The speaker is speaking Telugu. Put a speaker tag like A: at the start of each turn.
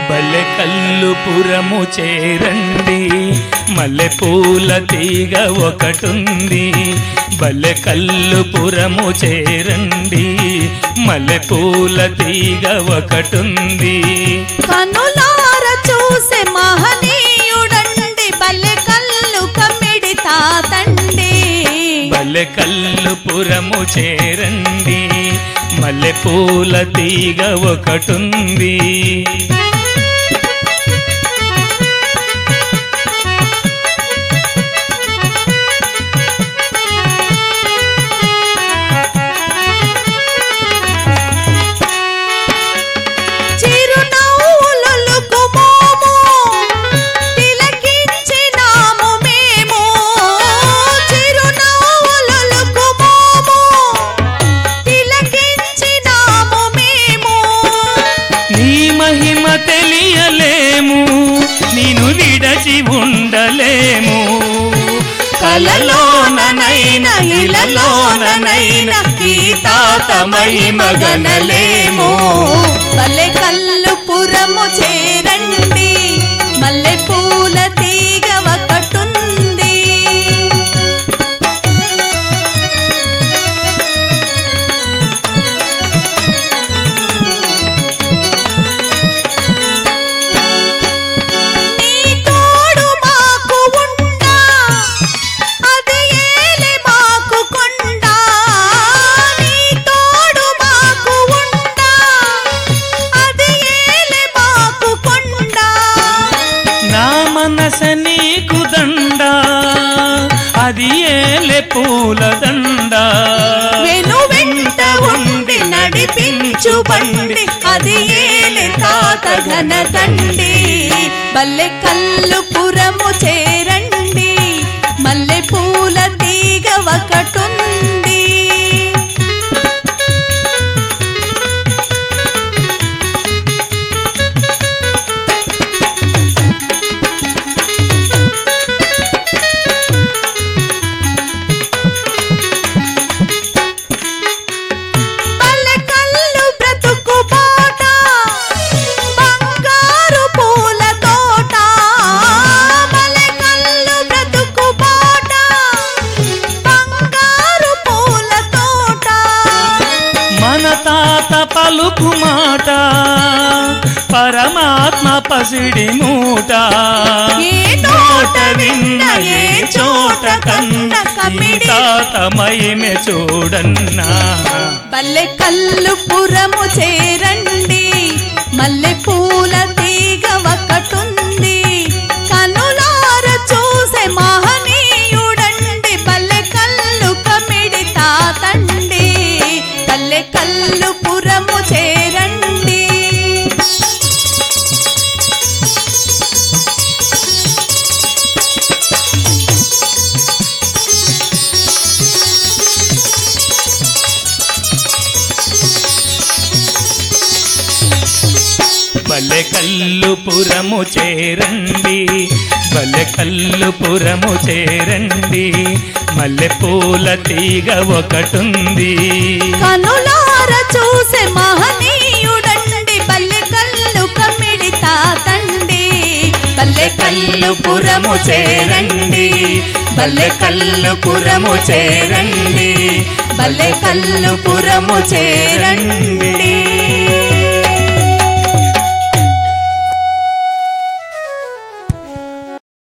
A: బల్లె కల్లు పురము చేరండి మల్లె పూల తీగ ఒకటుంది బల్లె కల్లు పురము చేరండి మల్లె పూల తీగ ఒకటుంది
B: కనులార చూసే మహనీయుడండి బల్లె కళ్ళు కమ్మిడి తాతండి
A: బల్లె కల్లు పురము చేరండి మల్లె పూల తీగ ఒకటుంది
B: చిరునవ్వులొలుకు మోము తిలకించినాము మేము చిరునవ్వులొలుకు మోము తిలకించినాము మేము
A: నీ మహిమ తెలియలేము నేను విడచి ఉండలేము కలలోననైన ఇలలోననైన ఈ తాత మహిమగనలేము
B: మల్లె కళ్ళు పురము చేరండి మల్లె పూల తీగ ఒకటుంది నీ తోడు మాకు ఉండా అది ఏలే మాకు కొండా నీ తోడు మాకు ఉండా అది ఏలే మాకు కొండా
A: నా మనస నీకు దండ అది ఏలే పూల దండ
B: వెను వెంట ఉండి నడిపించు బండి అది ఏలే తాత ఘనదండి బల్లె కళ్ళు పురము చేరండి మల్లె పూల తీగ ఒకటుంది పల్లె కళ్ళు బ్రతుకు బాట బంగారు పూల తోట పల్లె కళ్ళు బ్రతుకు బాట బంగారు పూల తోట
A: మన తాత పలుకు మాట పరమాత్మ పసిడి మూట
B: ఏ తోట విన్న ఏ చోట కన్న
A: ఈ
B: కమిడి
A: తాత మహిమె చూడన్నా
B: పల్లె కళ్ళు పురము చేరండి మల్లె పూల తీగ ఒకటుంది కనులార చూసే మహనీయుడండి పల్లె కళ్ళు కమిడి తాతండి పల్లె కళ్ళు పురము చేరండి
A: బలె కల్లు పురము చేరండి బలె కల్లు పురము చేరండి మల్లె పూల తీగ ఒకటుంది
B: కనులార చూసే మహనీయుడండి పల్లె కళ్ళు కమ్మిడి తాతండి పల్లె కళ్ళు పురము చేరండి
A: బల్లె కల్లు పురము చేరండి
B: బల్లె కళ్ళు పురము చేరండి